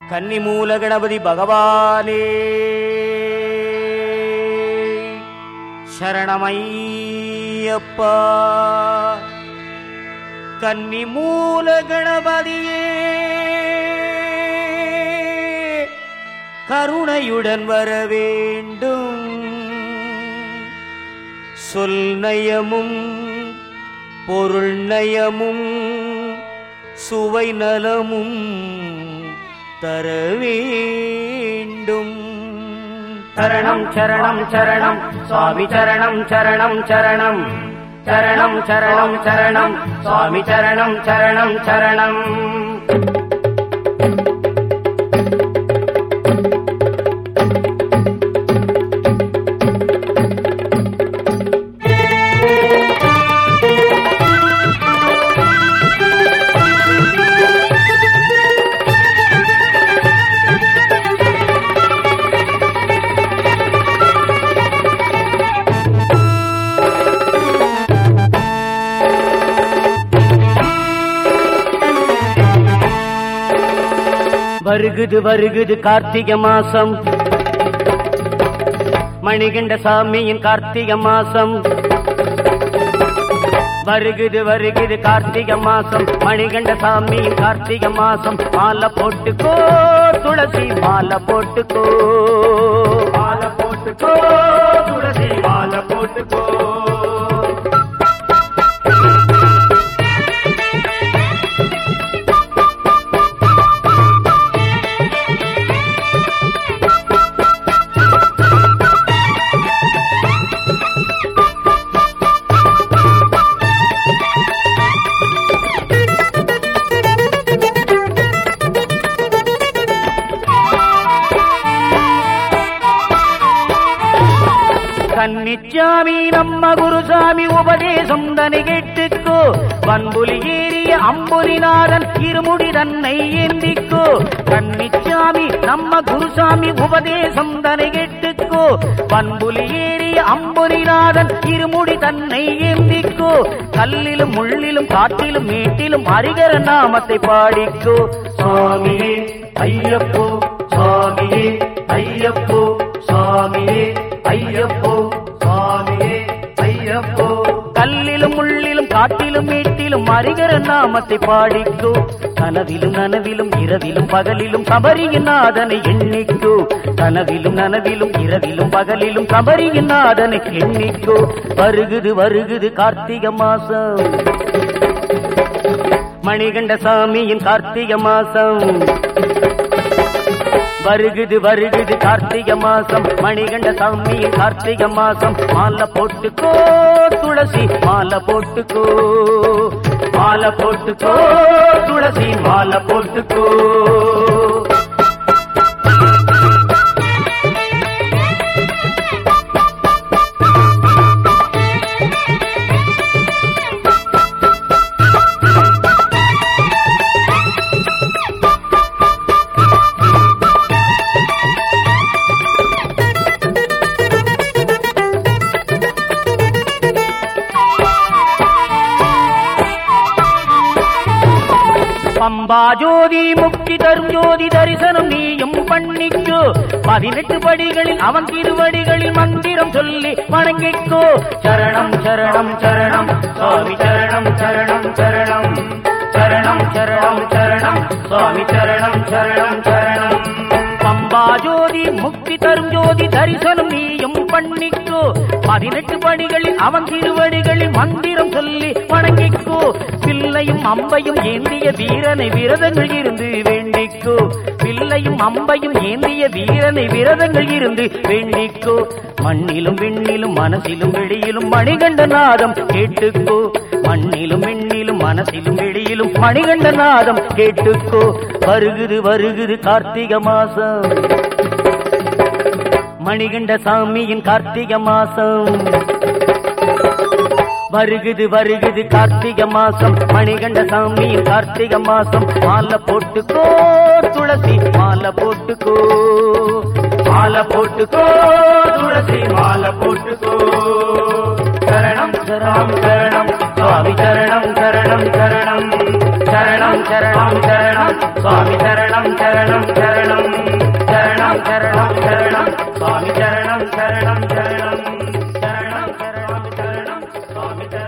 கன்னிமூல கணபதி பகவானே சரணமையப்பா கன்னிமூல கணபதியே கருணையுடன் வர வேண்டும் சொல் நயமும் பொருள் நயமும் சுவை நலமும் தர வேண்டும் சரணம் சரணம் சரணம் சுவாமி சரணம் சரணம் சரணம் சரணம் சரணம் சரணம் சுவாமி சரணம் சரணம் சரணம் வருகுது வருகுது கார்த்திகை மாசம் மணிகண்ட சாமியின் கார்த்திகை மாசம் வருகுது வருகுது கார்த்திகை மாசம் மணிகண்ட சாமியின் கார்த்திகை மாசம் மாலை போட்டுக்கோ துளசி மாலை போட்டுக்கோ மாலை போட்டுக்கோ துளசி மாலை போட்டுக்கோ கன்னிச்சாமி நம்ம குருசாமி உபதேசம் தனி கேட்டுக்கோ பண்புலி ஏறிய அம்புலிநாதன் இருமுடி தன்னை ஏந்திக்கோ கன்னிச்சாமி நம்ம குருசாமி உபதேசம் தனி கேட்டுக்கோ பண்புலி ஏறிய அம்புலிநாதன் இருமுடி தன்னை ஏந்திக்கோ கல்லிலும் முள்ளிலும் காட்டிலும் மேட்டிலும் ஹரிகர நாமத்தை பாடிக்கோ சுவாமியே ஐயப்போ சுவாமியே ஐயப்போ சுவாமியே ஐயப்போ சுவாமியே ஐயப்போ கல்லிலும் முள்ளிலும் காட்டிலும் மேட்டிலும் அறிகர நாமத்தை பாடிக்கோ கனவிலும் நனவிலும் இரவிலும் பகலிலும் சபரியின் நாதனை எண்ணிக்கோ கனவிலும் நனவிலும் இரவிலும் பகலிலும் சபரியின் நாதனை எண்ணிக்கோ வருகுது வருகுது கார்த்திகை மாசம் மணிகண்ட சாமியின் கார்த்திகை மாசம் வருகுது வருகுது கார்த்திகை மாசம் மணிகண்ட சாமியின் கார்த்திகை மாசம் மாலை போட்டுக்கோ துளசி மாலை போட்டுக்கோ மாலை போட்டுக்கோ துளசி மாலை போட்டுக்கோ பம்பா ஜோதி முக்தி தரும் ஜோதி தரிசனம் நீயும் பண்ணிக்கோ பதினெட்டு படிகளில் அவன் திருவடிகளில் மந்திரம் சொல்லி வணங்கிக்கோ சரணம் சரணம் சரணம் சுவாமி சரணம் சரணம் சரணம் சரணம் சரணம் சரணம் சுவாமி சரணம் சரணம் சரணம் பம்பா ஜோதி முக்தி தரும் ஜோதி தரிசனம் நீயும் பண்ணிக்கோ பதினெட்டு படிகளில் அவன் திருவடிகளில் மந்திரம் சொல்லி வணங்கிக்கோ பிள்ளையும் அம்பையும் ஏந்திய வீரனை விரதங்கள் இருந்து வேண்டிக்கோ பிள்ளையும் அம்பையும் ஏந்திய வீரனை விரதங்கள் இருந்து வேண்டிக்கோ மண்ணிலும் விண்ணிலும் மனசிலும் வெளியிலும் மணிகண்ட நாதம் கேட்டுக்கோ மண்ணிலும் விண்ணிலும் மனசிலும் வெளியிலும் மணிகண்ட நாதம் கேட்டுக்கோ வருகுது வருகுது கார்த்திகை மாசம் மணிகண்ட சாமியின் கார்த்திகை மாசம் வருகுது வருகுது கார்த்திகை மாசம் மணிகண்ட சாமியின் கார்த்திகை மாசம் மாலை போட்டுக்கோ துளசி மாலை போட்டுக்கோ மாலை போட்டுக்கோ துளசி மாலை போட்டுக்கோ சரணம் சரணம் சரணம் சுவாமி சரணம் சரணம் சரணம் சரணம் சரணம் சரணம் சுவாமி சரணம் சரணம் சரணம் சரணம் சரணம் சரணம் சுவாமி சரணம் சரணம் சரணம் சரணம் சரணம் சரணம் சுவாமி சரணம்